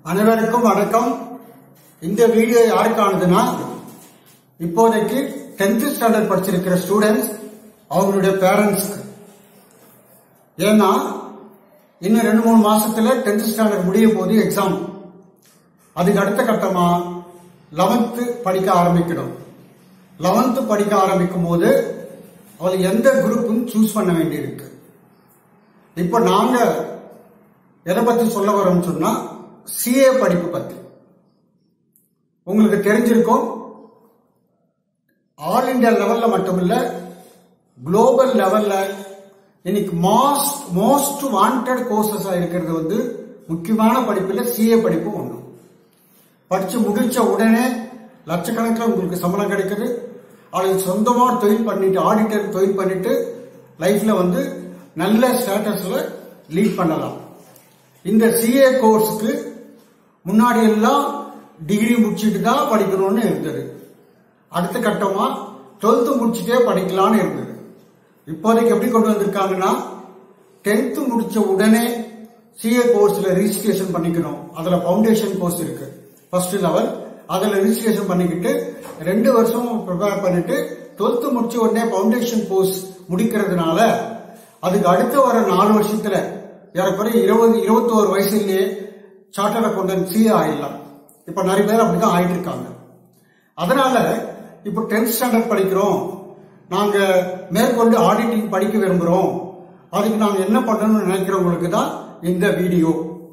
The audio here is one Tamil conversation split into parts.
அனைவருக்கும் வணக்கம் இந்த வீடியோ யாருக்கானதுன்னா இப்போதைக்கு 10th ஸ்டாண்டர்ட் படிச்சிருக்கிற ஸ்டூடெண்ட்ஸ் அவங்களுடைய பேரண்ட்ஸ்க்கு ஏன்னா இன்னும் ரெண்டு மூணு மாசத்துல 10th ஸ்டாண்டர்ட் முடிய போது எக்ஸாம் அதுக்கு அடுத்த கட்டமா 11th படிக்க ஆரம்பிக்கணும் 11th படிக்க ஆரம்பிக்கும் போது அவள் எந்த குரூப்னு சூஸ் பண்ண வேண்டியிருக்கு இப்போ நாங்க எதை பத்தி சொல்ல வரோம்னு சொன்னா சிஏ படிப்பு பத்தி உங்களுக்கு தெரிஞ்சிருக்கும் ஆல் இந்தியா லெவல்ல மட்டும் இல்ல குளோபல் லெவல்ல இன்னைக்கு மோஸ்ட் மோஸ்ட் வாண்டட் கோர்சஸா இருக்கிறது வந்து முக்கியமான படிப்புல சிஏ படிப்பு ஒண்ணு படிச்சு முடிச்ச உடனே லட்சக்கணக்கில் உங்களுக்கு சம்பளம் கிடைக்குது அல்லது சொந்தமா தொழில் பண்ணிட்டு ஆடிட்டர் தொழில் பண்ணிட்டு லைஃப்ல வந்து நல்ல ஸ்டேட்டஸ்ல லீட் பண்ணலாம் இந்த சிஏ கோர்ஸ்க்கு முன்னாடி எல்லாம் டிகிரி முடிச்சுட்டு தான் படிக்கணும்னு இருந்தது அடுத்த கட்டமா 12th முடிச்சுட்டே படிக்கலாம்னு இருந்தது இப்போதைக்கு எப்படி கொண்டு வந்திருக்காங்கன்னா 10th முடிச்ச உடனே சிஏ கோர்ஸ்ல ரிஜிஸ்ட்ரேஷன் பண்ணிக்கணும் அதுல ஃபவுண்டேஷன் கோர்ஸ் இருக்கு ஃபர்ஸ்ட் லெவல் அதுல ரிஜிஸ்ட்ரேஷன் பண்ணிக்கிட்டு ரெண்டு வருஷம் ப்ரிப்பேர் பண்ணிட்டு 12th முடிச்ச உடனே ஃபவுண்டேஷன் கோர்ஸ் முடிக்கிறதுனால அதுக்கு அடுத்து வர நாலு வருஷத்துல ஏறக்குறைய இருபது இருபத்தோரு வயசுலயே சார்ட்டர்ட் அக்கௌண்டன்ட் சிஏ ஆயிடலாம் இப்ப நிறைய பேர் அப்படிதான் ஆயிட்டு இருக்காங்க அதனால இப்போ 10th ஸ்டாண்டர்ட் படிக்கிறோம் நாங்க மேற்கொண்டு ஆடிட்டிங் படிக்க விரும்புறோம் அதுக்கு நாங்க என்ன பண்ணணும்னு நினைக்கிறவங்களுக்கு தான் இந்த வீடியோ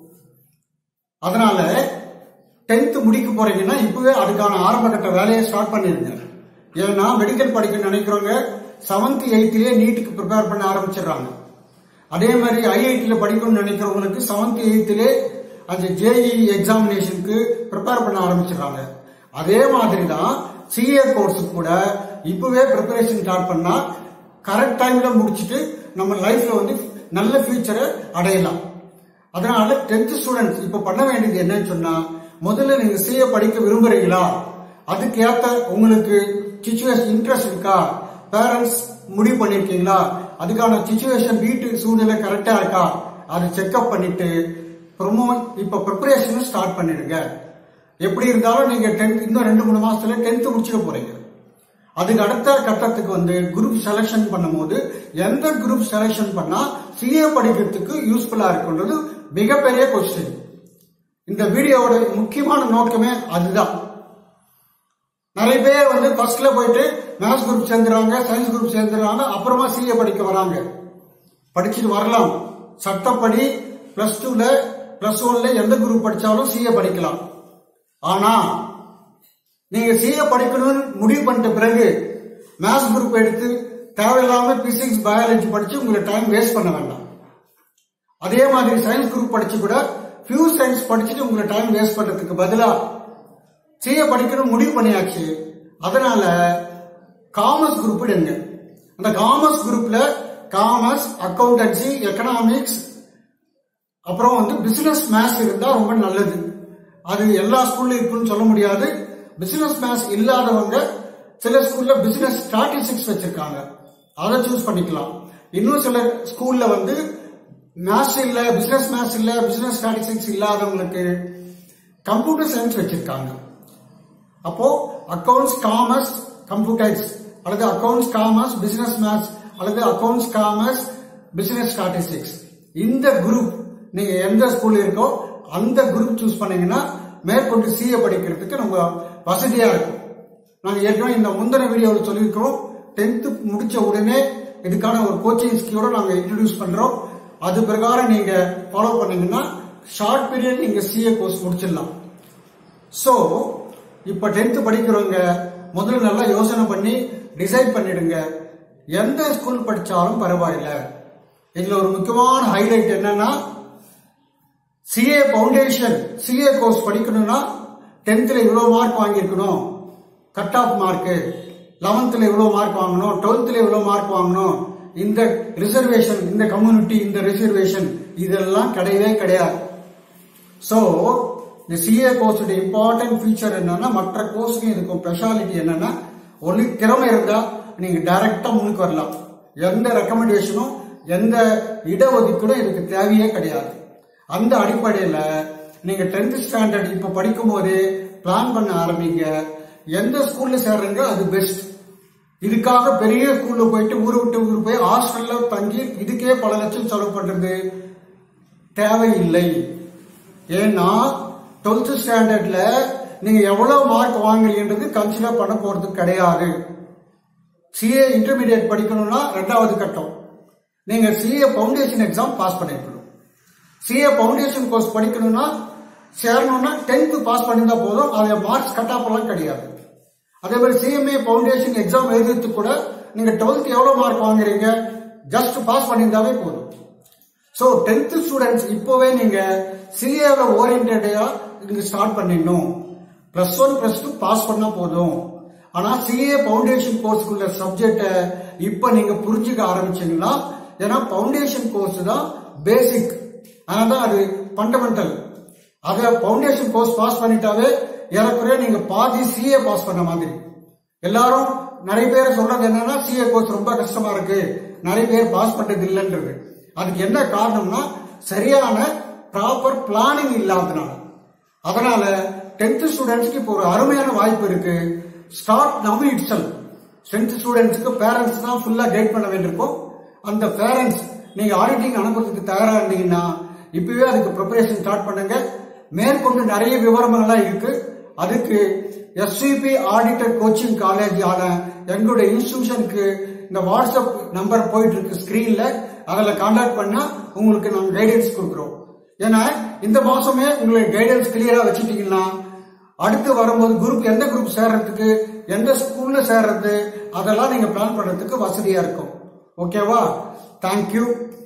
அதனால 10th முடிக்க போறீங்கன்னா இப்பவே அதுக்கான ஆரம்ப கட்ட வேலையை ஸ்டார்ட் பண்ணிருங்க ஏன்னா மெடிக்கல் படிக்க நினைக்கிறவங்க செவன்த் எயித்லயே நீட்டுக்கு ப்ரிப்பேர் பண்ண ஆரம்பிச்சிடுறாங்க அதே மாதிரி ஐஐடியில் படிக்கணும்னு நினைக்கிறவங்களுக்கு செவன்த் எயித்திலே அந்த ஜேஇ எக்ஸாமினேஷனுக்கு ப்ரிப்பேர் பண்ண ஆரம்பிச்சிடுறாங்க அதே மாதிரி தான் சிஏ கோர்ஸ் கூட இப்பவே ப்ரிப்பரேஷன் ஸ்டார்ட் பண்ணா கரெக்ட் டைம்ல முடிச்சுட்டு நம்ம லைஃப்ல வந்து நல்ல ஃபியூச்சரை அடையலாம் அதனால 10th ஸ்டூடெண்ட்ஸ் இப்ப பண்ண வேண்டியது என்னன்னு சொன்னா முதல்ல நீங்க சிஏ படிக்க விரும்புறீங்களா அதுக்கு ஏத்த உங்களுக்கு சுச்சுவேஷன் இன்ட்ரெஸ்ட் இருக்கா பேரண்ட்ஸ் முடிவு பண்ணிருக்கீங்களா அதுக்கான சுச்சுவேஷன் வீட்டு சூழ்நிலை கரெக்டா இருக்கா அதை செக்அப் பண்ணிட்டு ப்ரொமோட் இப்ப ப்ரிப்பரேஷன் ஸ்டார்ட் பண்ணிடுங்க எப்படி இருந்தாலும் நீங்க டென்த் இன்னும் ரெண்டு மூணு மாசத்துல டென்த் முடிச்சிட போறீங்க அதுக்கு அடுத்த கட்டத்துக்கு வந்து குரூப் செலக்ஷன் பண்ணும்போது எந்த குரூப் செலக்ஷன் பண்ணா சிஏ படிக்கிறதுக்கு யூஸ்ஃபுல்லா இருக்குன்றது மிகப்பெரிய கொஸ்டின் இந்த வீடியோவோட முக்கியமான நோக்கமே அதுதான் நிறைய பேர் வந்து ஃபர்ஸ்ட்ல போயிட்டு மேத்ஸ் குரூப் சேர்ந்துறாங்க சயின்ஸ் குரூப் சேர்ந்துறாங்க அப்புறமா சிஏ படிக்க வராங்க படிச்சுட்டு வரலாம் சட்டப்படி பிளஸ் டூல பிளஸ் ஒன்ல எந்த குரூப் படிச்சாலும் சிஏ படிக்கலாம் ஆனா நீங்க சிஏ படிக்கணும்னு முடிவு பண்ணிட்ட பிறகு மேத்ஸ் குரூப் எடுத்து தேவையில்லாம பிசிக்ஸ் பயாலஜி படிச்சு உங்களுக்கு டைம் வேஸ்ட் பண்ண வேண்டாம் அதே மாதிரி சயின்ஸ் குரூப் படிச்சு கூட பியூ சயின்ஸ் படிச்சுட்டு உங்களுக்கு டைம் வேஸ்ட் பண்றதுக்கு பதிலா சிஏ படிக்கணும் முடிவு பண்ணியாச்சு அதனால காமர்ஸ் குரூப் எடுங்க அந்த காமர்ஸ் குரூப்ல காமர்ஸ் அக்கௌண்டன்சி எக்கனாமிக்ஸ் அப்புறம் வந்து பிசினஸ் மேத்ஸ் இருந்தா ரொம்ப நல்லது அது எல்லா ஸ்கூல்ல இருக்குன்னு சொல்ல முடியாது பிசினஸ் மேத்ஸ் இல்லாதவங்க சில ஸ்கூல்ல பிசினஸ் ஸ்டாட்டிஸ்டிக்ஸ் வச்சிருக்காங்க அதை சூஸ் பண்ணிக்கலாம் இன்னும் சில ஸ்கூல்ல வந்து மேத்ஸ் இல்ல பிசினஸ் மேத்ஸ் இல்ல பிசினஸ் ஸ்டாட்டிஸ்டிக்ஸ் இல்லாதவங்களுக்கு கம்ப்யூட்டர் சயின்ஸ் வச்சிருக்காங்க அப்போ அக்கவுண்ட்ஸ் காமர்ஸ் கம்ப்யூட்டர்ஸ் அல்லது அக்கவுண்ட்ஸ் காமர்ஸ் பிசினஸ் மேத்ஸ் அல்லது அக்கவுண்ட்ஸ் காமர்ஸ் பிசினஸ் ஸ்டாட்டிஸ்டிக்ஸ் இந்த குரூப் நீங்க எந்த ஸ்கூல் இருக்கோ அந்த குரூப் சூஸ் பண்ணீங்கன்னா மேற்கொண்டு சிஏ படிக்கிறதுக்கு நம்ம வசதியா இருக்கும் நாங்க ஏற்கனவே இந்த முந்தின வீடியோவில் சொல்லியிருக்கிறோம் டென்த் முடிச்ச உடனே இதுக்கான ஒரு கோச்சிங் ஸ்கீயோட நாங்க இன்ட்ரடியூஸ் பண்றோம் அது பிரகாரம் நீங்க ஃபாலோ பண்ணீங்கன்னா ஷார்ட் பீரியட் நீங்க சிஏ கோர்ஸ் முடிச்சிடலாம் சோ இப்ப டென்த் படிக்கிறவங்க முதல்ல நல்லா யோசனை பண்ணி டிசைட் பண்ணிடுங்க எந்த ஸ்கூல் படிச்சாலும் பரவாயில்ல இதுல ஒரு முக்கியமான ஹைலைட் என்னன்னா சிஏ பவுண்டேஷன் சிஏ கோர்ஸ் படிக்கணும்னா டென்த்ல இவ்வளவு மார்க் வாங்கியிருக்கணும் கட் ஆஃப் மார்க் லெவன்த்ல இவ்வளவு மார்க் வாங்கணும் டுவெல்த்ல இவ்வளவு மார்க் வாங்கணும் இந்த ரிசர்வேஷன் இந்த கம்யூனிட்டி இந்த ரிசர்வேஷன் இதெல்லாம் கிடையவே கிடையாது சோ இந்த சிஏ கோர்ஸோட இம்பார்ட்டன்ட் ஃபீச்சர் என்னன்னா மற்ற கோர்ஸுக்கும் இருக்கும் ஸ்பெஷாலிட்டி என்னன்னா ஒன்லி திறமை இருந்தா நீங்க டைரக்டா முன்னுக்கு வரலாம் எந்த ரெக்கமெண்டேஷனும் எந்த இடஒதுக்கீடும் இதுக்கு தேவையே கிடையாது அந்த அடிப்படையில நீங்க டென்த் ஸ்டாண்டர்ட் இப்ப படிக்கும் போதே பிளான் பண்ண ஆரம்பிங்க எந்த ஸ்கூல்ல சேர்றீங்க அது பெஸ்ட் இதுக்காக பெரிய ஸ்கூல்ல போயிட்டு ஊரு விட்டு ஊர் போய் ஹாஸ்டல்ல தங்கி இதுக்கே பல லட்சம் செலவு பண்றது தேவையில்லை ஏன்னா டுவெல்த் ஸ்டாண்டர்ட்ல நீங்க எவ்வளவு மார்க் வாங்குறீங்கன்றது கன்சிடர் பண்ண போறது கிடையாது சிஏ இன்டர்மீடியட் படிக்கணும்னா ரெண்டாவது கட்டம் நீங்க சிஏ ஃபவுண்டேஷன் எக்ஸாம் பாஸ் பண்ணிருக்கணும் சிஏ ஃபவுண்டேஷன் கோர்ஸ் படிக்கணும்னா சேரணும்னா டென்த் பாஸ் பண்ணியிருந்தா போதும் அது மார்க்ஸ் கட் ஆஃப் எல்லாம் கிடையாது அதே மாதிரி சிஎம்ஏ ஃபவுண்டேஷன் எக்ஸாம் எழுதுறதுக்கு கூட நீங்க டுவெல்த் எவ்வளவு மார்க் வாங்குறீங்க ஜஸ்ட் பாஸ் பண்ணியிருந்தாவே போதும் ஸோ டென்த் ஸ்டூடெண்ட்ஸ் இப்போவே நீங்க சிஏல ஓரியன்டா நீங்க ஸ்டார்ட் பண்ணிடணும் plus one plus two pass பண்ணா போதும் ஆனா சிஏ ஃபவுண்டேஷன் கோர்ஸ்க்குள்ள சப்ஜெக்டை இப்போ நீங்க புரிஞ்சுக்க ஆரம்பிச்சீங்கன்னா ஏன்னா ஃபவுண்டேஷன் கோர்ஸ் தான் பேசிக் அதனால அது ஃபண்டமெண்டல் அத ஃபவுண்டேஷன் கோர்ஸ் பாஸ் பண்ணிட்டாவே ஏறக்குறைய நீங்க பாதி சிஏ பாஸ் பண்ண மாதிரி எல்லாரும் நிறைய பேர் சொல்றது என்னன்னா சிஏ கோர்ஸ் ரொம்ப கஷ்டமா இருக்கு நிறைய பேர் பாஸ் பண்றது இல்லைன்றது அதுக்கு என்ன காரணம்னா சரியான ப்ராப்பர் பிளானிங் இல்லாதனால அதனால டென்த் ஸ்டூடெண்ட்ஸ்க்கு இப்போ ஒரு அருமையான வாய்ப்பு இருக்கு start now IT cell tenth ஸ்டூடெண்ட்ஸ்க்கு பேரண்ட்ஸ் தான் ஃபுல்லா கைட் பண்ண வேண்டியிருக்கும் அந்த பேரண்ட்ஸ் நீங்க ஆடிட்டிங் அனுப்புறதுக்கு தயாரா இருந்தீங்கன்னா இப்பவே அதுக்கு ப்ரிப்பரேஷன் ஸ்டார்ட் பண்ணுங்க மேற்கொண்டு நிறைய விவரங்கள்லாம் இருக்கு அதுக்கு எஸ்சிபி ஆடிட்டர் கோச்சிங் காலேஜ் ஆன எங்களுடைய இன்ஸ்டிடியூஷனுக்கு இந்த வாட்ஸ்அப் நம்பர் போயிட்டு இருக்கு ஸ்கிரீன்ல அதில் கான்டாக்ட் பண்ணா உங்களுக்கு நாங்க கைடன்ஸ் கொடுக்குறோம் ஏன்னா இந்த மாசமே உங்களுக்கு கைடன்ஸ் கிளியரா வச்சுட்டீங்கன்னா அடுத்து வரும்போது குரூப் எந்த குரூப் சேர்றதுக்கு எந்த ஸ்கூல்ல சேர்றது அதெல்லாம் நீங்க பிளான் பண்றதுக்கு வசதியா இருக்கும் ஓகேவா தேங்க்யூ